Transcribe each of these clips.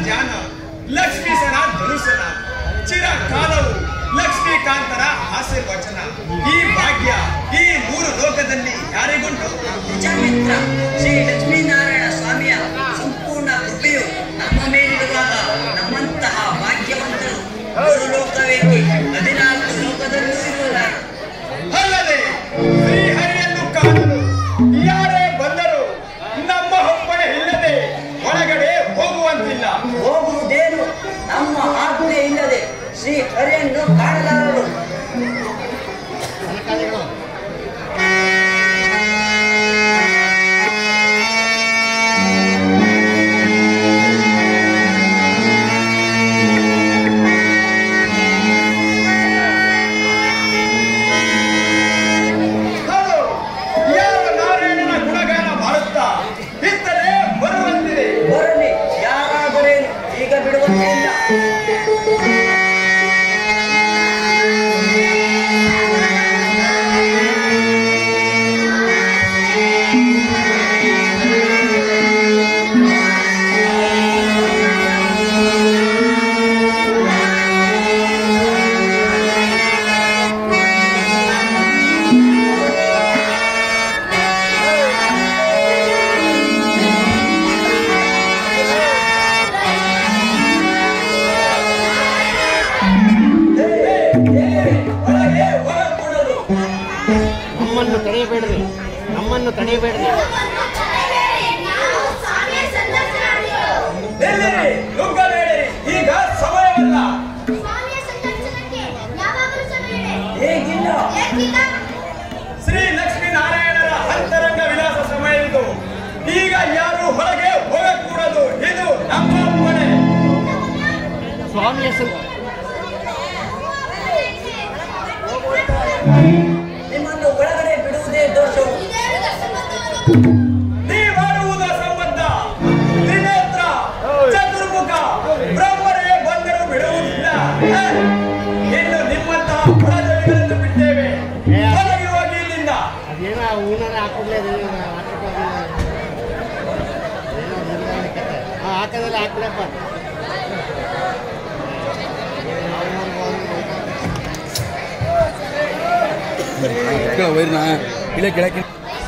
ಧ್ಯಾನ ಲಕ್ಷ್ಮೀಸನ ಧನುಸನ ಚಿರಕಾಲವು ಲಕ್ಷ್ಮೀಕಾಂತರ ಆಶೀರ್ವಚನ ಈ ಭಾಗ್ಯ ಈ ಮೂರು ಲೋಕದಲ್ಲಿ ಯಾರಿಗುಂಟು ನಿಜ ಮಿತ್ರ ಶ್ರೀ ಲಕ್ಷ್ಮೀನಾರಾಯಣ ಸ್ವಾಮಿಯ ಸಂಪೂರ್ಣ ಕೃಪೆಯು ನಮ್ಮ ಮೇಲಿರುವಾಗ ನಮ್ಮಂತಹ ಭಾಗ್ಯವಂತರು ಮೂರು ಲೋಕವೇಕೆ ಹದಿನಾಲ್ಕು ಲೋಕದಲ್ಲೂ ಇರುವುದಾರು ಅಲ್ಲದೆ ಶ್ರೀಹರಿಯನ್ನು ಕಾಣಲು ಯಾರೇ ಬಂದರೂ ನಮ್ಮ ಒಪ್ಪಣೆ ಇಲ್ಲದೆ ಒಳಗಡೆ ಹೋಗುವಂತಿಲ್ಲ ಹೋಗುವುದೇನು ನಮ್ಮ ಆಜ್ಞೆ ಇಲ್ಲದೆ ಶ್ರೀ ಹರಿಯನ್ನು ಕಾಣಲಾರರು ಹೌದು ಯಾವ ನಾರಾಯಣನ ಗುಣಗಾನ ಮಾಡುತ್ತಾ ಇತ್ತಲೇ ಬರುವಂತಿದೆ ಬರಲಿ ಯಾರಾದರೇನು ಈಗ ಬಿಡುವಂತೆ ಇಲ್ಲ ಒಳಗೆ ಹೊರಕೊಡಲು ನಮ್ಮನ್ನು ತಡೆಯಬೇಡ್ರಿ ನಮ್ಮನ್ನು ತಡೆಯಬೇಡ್ರಿ ನಿಲ್ಲಿರಿ ನುಗ್ಗಬೇಡಿ ಈಗ ಸಮಯವಲ್ಲ ಹೇಗಿಲ್ಲ ಶ್ರೀ ಲಕ್ಷ್ಮೀ ನಾರಾಯಣರ ಅಂತರಂಗ ವಿಲಾಸ ಸಮಯ ಇದು ಈಗ ಯಾರು ಹೊರಗೆ ಹೋಗಕೂಡದು ಇದು ನಮ್ಮ ಅಪ್ಪಣೆ ಸ್ವಾಮಿಯ ಸಂ ನಿಮ್ಮನ್ನು ಒಳಗಡೆ ಬಿಡುವುದೇ ದೋಷವು ನೀವಾಡುವುದ ಸಂಬಂಧ ತ್ರಿನೇತ್ರ ಚತುರ್ಮುಖ ಬ್ರಹ್ಮರೇ ಬಂದರೂ ಬಿಡುವುದಿಲ್ಲ ಹ? ಇನ್ನು ನಿಮ್ಮಂತಹ ಬಡಜಳಿಗಳನ್ನು ಬಿಟ್ಟೇವೆ ಹೊರಗೆ ಹೋಗಿ ಇಲ್ಲಿಂದ ಅದೇನೋ ಹೂನಾರ ಹಾಕಿಡ್ಲೇ ಹಾಂ ಹಾಕೋದಲ್ಲ ಹಾಕ್ಬಿಡಪ್ಪ ಎತ್ಕೊಳ್ಳೋ ವೈರ್ನ ಇಳೆ ಕೆಳಕ್ಕೆ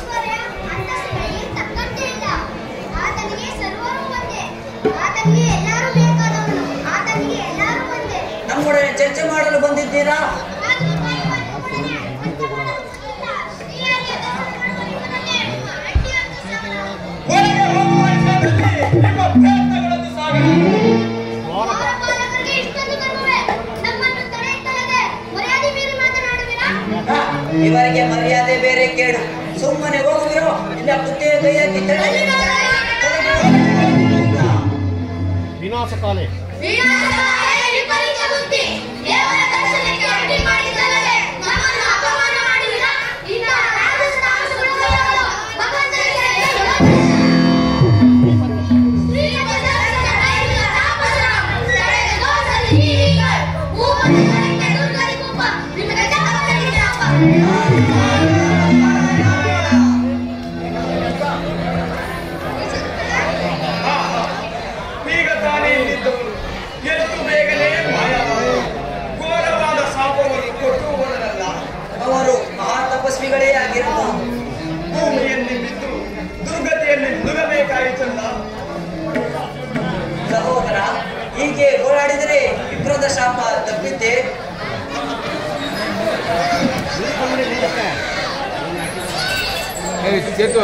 ಆತನಿಗೆ ಸರ್ವರು ಒಂದೇ ಆತನಿಗೆ ಎಲ್ಲರೂ ಬೇಕಾದವನು ಆತನಿಗೆ ಎಲ್ಲರೂ ಒಂದೇ ನಮ್ಮೊಡನೆ ಚರ್ಚೆ ಮಾಡಲು ಬಂದಿದ್ದೀರಾ ಹೊರಗೆ ಹೋಗುವ ಸ್ಥಳದಲ್ಲಿ ನಿಮ್ಮ ಪ್ರಯತ್ನಗಳನ್ನು ಸಾಗಲಿ ದ್ವಾರಪಾಲಕರಿಗೆ ಇಷ್ಟೊಂದು ಗರ್ವವೇ? ನಮ್ಮನ್ನು ತಡೆಯುತ್ತಲ್ಲದೆ ಮರ್ಯಾದೆ ಮೀರಿ ಮಾತನಾಡುವಿರಾ ಹ, ಇವರಿಗೆ ಮರ್ಯಾದೆ ಬೇರೆ ಕೇಳು ಸುಮ್ಮನೆ ಹೋಗುವಿರೋ ಇಲ್ಲ ಕುತ್ತಿಗೆ ಕೈಯಾಗಿ ತಳ್ಳಿ ವಿನಾಶ ಕಾಲೆ ವಿನಾಶಕಾರಿ ವಿಪರೀತ ಬುದ್ಧಿ ದೇವರ ದರ್ಶನಕ್ಕೆ ಅಡ್ಡಿ ಮಾಡಿದ್ದಲ್ಲದೆ ನಮ್ಮನ್ನು ಅಪಮಾನ ಮಾಡುವಿರಾ ಇಂತಹ ರಾಕ್ಷಸ ತಾಮಸಗುಣವುಳ್ಳವರು ಭಗವಂತನಿಗೆ ಸ್ತ್ರೀಯ ದರ್ಶನ ಕೈಗಳ ತಾಪಸ ತಡೆದ ದೋಷದಲ್ಲಿ ಹೀರೀಗ ಮೂವತ್ತು ಜನಕ್ಕೆ ದುರ್ಗತಿ ಕುಪ್ಪ ನಿಮಗೆ ಜಗತ್ತಿಗೆ ಅಪ್ಪ ಈಗ ತಾನೇ ಇಲ್ಲಿದ್ದವನು ಎಷ್ಟು ಬೇಗನೆ ಮಾಯವಾದ ಘೋರವಾದ ಶಾಪವನ್ನು ಕೊಟ್ಟು ಹೋದರಲ್ಲ ಅವರು ಮಹಾ ತಪಸ್ವಿಗಳೇ ಆಗಿರಬಹುದು ಭೂಮಿಯಲ್ಲಿ ಬಿದ್ದು ದುರ್ಗತಿಯಲ್ಲಿ ನುಗಬೇಕಾಯಿತಲ್ಲ ಸಹೋದರ ಹೀಗೆ ಓಡಾಡಿದರೆ ವಿಪ್ರದ ಶಾಪ ತಪ್ಪಿದ್ದೆ ಏ ಸೇತು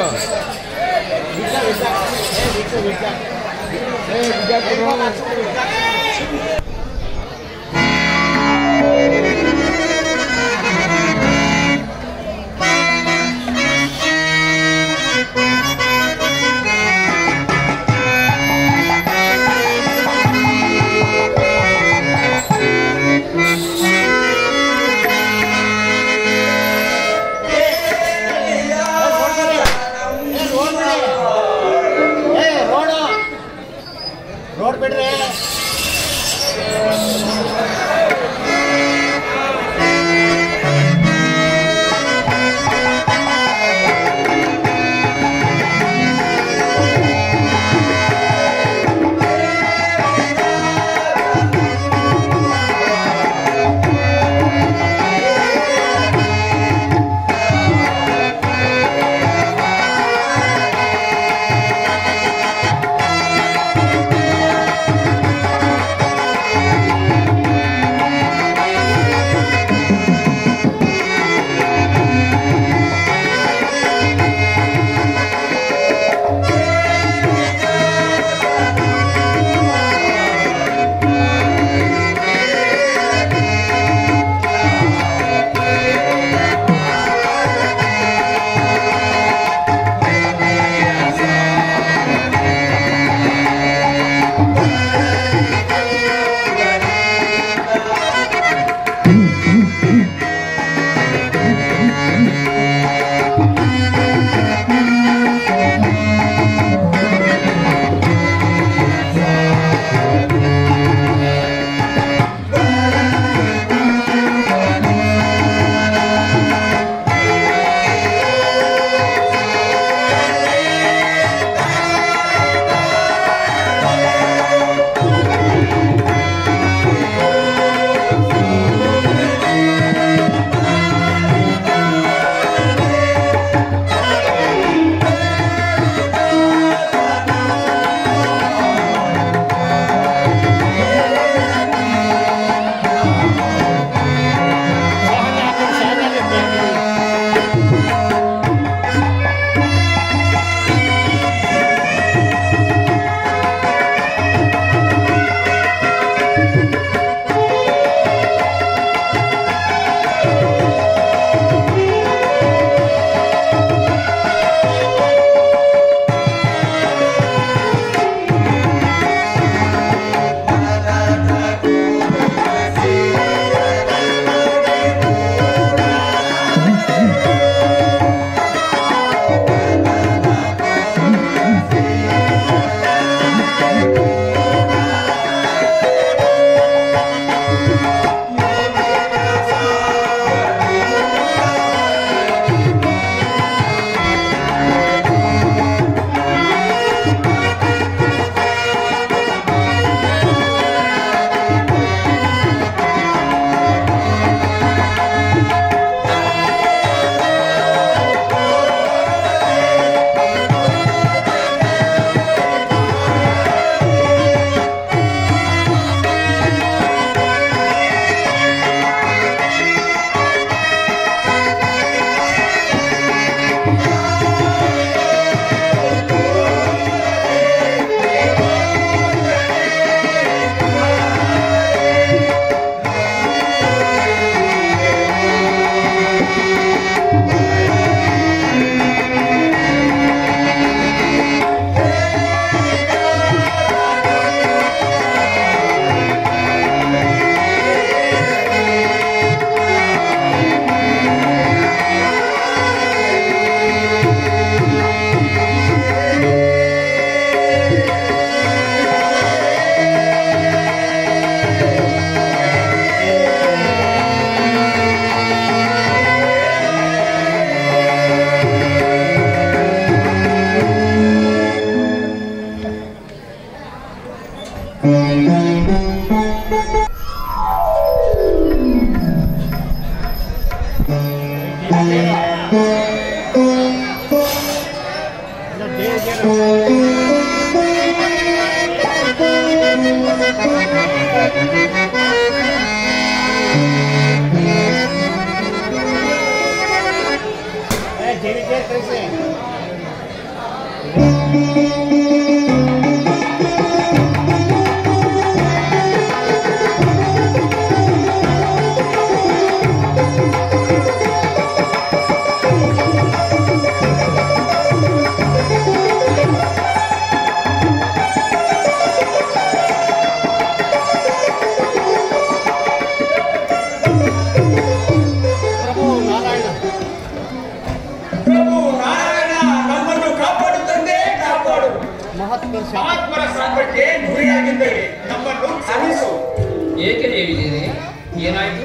ಏ ರೋಡು ರೋಡ್ ಬಿಡ್ರಿ ಿ ಇಲ್ಲ, ದೇವ್ರಿಗೆ ಏ, ಜೀವಿಗೆ ಕಳಿಸಿ ಪ್ರಭು ನಾರಾಯಣ ಪ್ರಭು ನಾರಾಯಣ ನಮ್ಮನ್ನು ಕಾಪಾಡು ತಂದೆ ಕಾಪಾಡು ಮಹತ್ವ ಶಾಪ ಮಹಾತ್ಮರ ಶಾಪಕ್ಕೆ ಗುರಿಯಾಗಿದ್ದರೆ ನಮ್ಮನ್ನು ಕ್ಷಮಿಸು ಏಕೆ ದೇವಿದೇನೆ ಏನಾಯ್ತು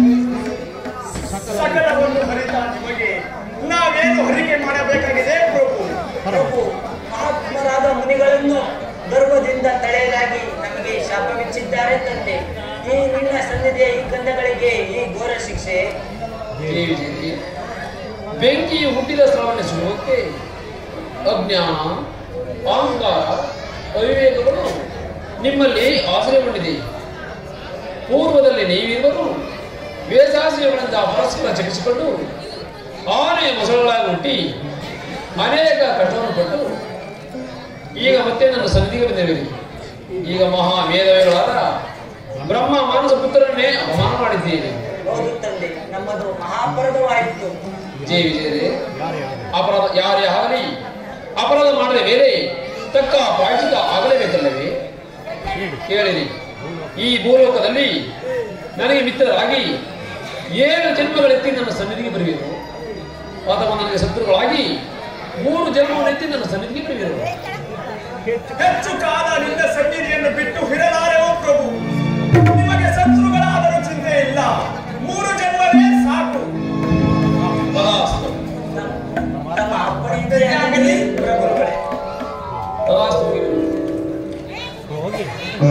ಸಕಲವನ್ನು ಹರಿತ ನಿಮಗೆ ನಾವೇನು ಹರಿಕೆ ಮಾಡಬೇಕಾಗಿದೆ ಪ್ರಭು ಪ್ರಭು ಮಹಾತ್ಮರಾದ ಮುನಿಗಳನ್ನು ಗರ್ವದಿಂದ ತಡೆಯಲಾಗಿ ನಮಗೆ ಶಾಪವಿಚ್ಚಿದ್ದಾರೆ ತಂದೆ ಈ ನಿನ್ನ ಸನ್ನಿಧಿಯ ಈ ಕಂದಗಳಿಗೆ ಈ ಘೋರ ಶಿಕ್ಷೆ ದೇವಿದೇನೆ ಬೆಂಕಿಯು ಹುಟ್ಟಿದ ಸ್ಥಳವನ್ನು ಸುಡುವಂತೆ ಅಜ್ಞಾನ ಅಹಂಕಾರ ಅವಿವೇಕಗಳು ನಿಮ್ಮಲ್ಲಿ ಆಶ್ರಯಗೊಂಡಿದೆ ಪೂರ್ವದಲ್ಲಿ ನೀವಿರುವರು ವೇದಾಶ್ರಯಗಳಿಂದ ಪರಸ್ಪರ ಚಕಿಸಿಕೊಂಡು ಆನೆಯ ಮೊಸಳೆಗಳಾಗಿ ಹುಟ್ಟಿ ಅನೇಕ ಕಷ್ಟವನ್ನು ಪಟ್ಟು ಈಗ ಮತ್ತೆ ನನ್ನ ಸನ್ನಿಧಿಗೆ ಬಂದಿರುವಿರಿ ಈಗ ಮಹಾ ಮೇಧವಿಗಳಾದ ಬ್ರಹ್ಮ ಮಾನಸ ಪುತ್ರರನ್ನೇ ಅವಮಾನ ಮಾಡಿದ್ದೇನೆ ಹೌದು ತಂದೆ ನಮ್ಮದು ಮಹಾಪರಾಧವಾಯಿತು ಜಯ ವಿಜಯರೇ ಯಾರು ಯಾರು ಅಪರಾಧ ಯಾರೇ ಆಗಲಿ ಅಪರಾಧ ಮಾಡದೆ ಬೇರೆ ತಕ್ಕ ಪ್ರಾಯಶ್ಚಿತ ಆಗಲೇಬೇಕಲ್ಲವೇ ಕೇಳಿರಿ ಈ ಭೂಲೋಕದಲ್ಲಿ ನನಗೆ ಮಿತ್ರರಾಗಿ ಏಳು ಜನ್ಮಗಳೆತ್ತಿ ನನ್ನ ಸನ್ನಿಧಿಗೆ ಬರುವಿರು ಅಥವಾ ನನಗೆ ಶತ್ರುಗಳಾಗಿ ಮೂರು ಜನ್ಮಗಳನ್ನೆತ್ತಿ ನನ್ನ ಸನ್ನಿಧಿಗೆ ಬರುವಿರು ಹೆಚ್ಚು ಕಾಲ ನಿನ್ನ ಸನ್ನಿಧಿಯನ್ನು ಬಿಟ್ಟು ಹಿರಲಾರೆವು ಪ್ರಭು ನಿಮಗೆ ಶತ್ರುಗಳಾದರೂ ಚಿಂತೆ ಇಲ್ಲ ಮೂರು ಜನ್ಮವೇ ಸಾಕು ತದಾಸ್ತು ತಮ್ಮ ಅಪ್ಪಣೆಯಿಂದಲೇ ಆಗಲಿ ಪ್ರಭುಗಳೇ ತದಾಸ್ತು ಹೋಗಿ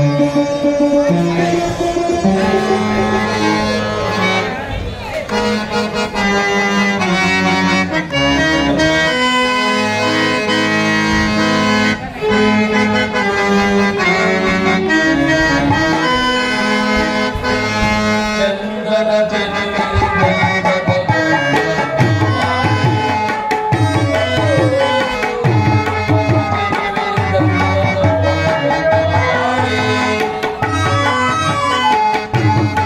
ಚಂದನ ಿ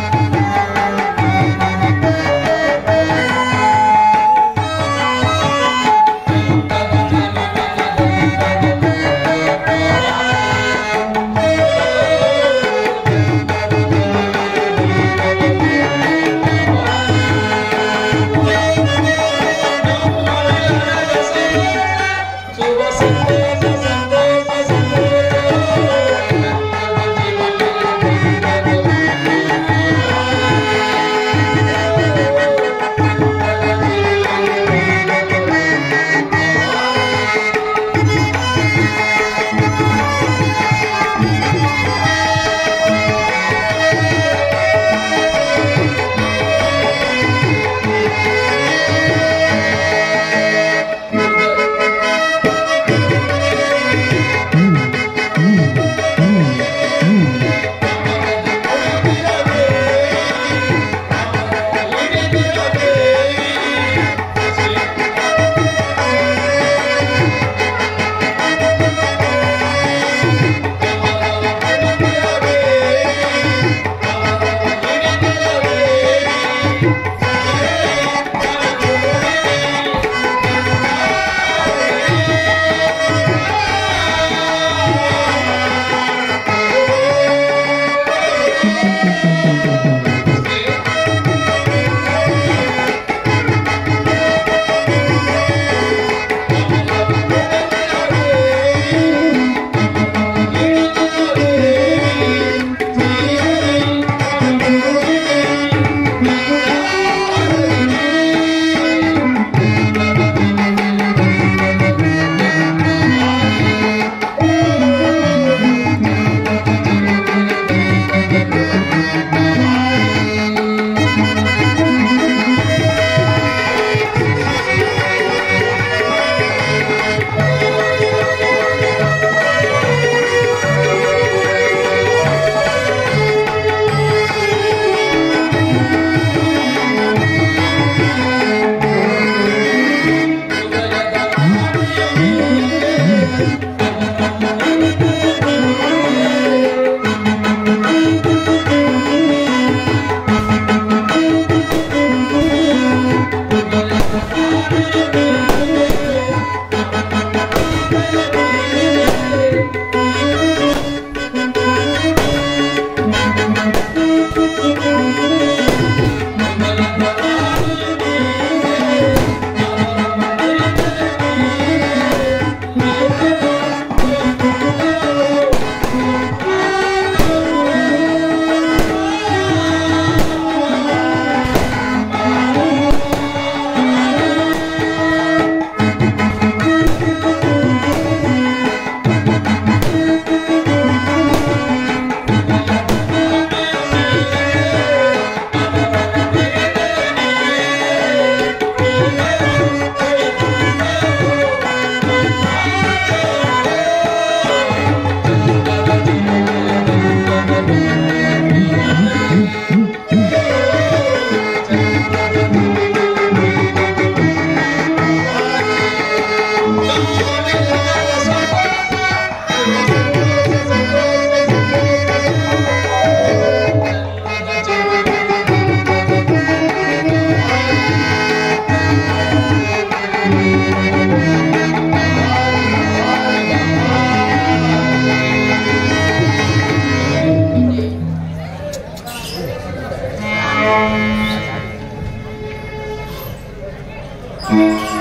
Thank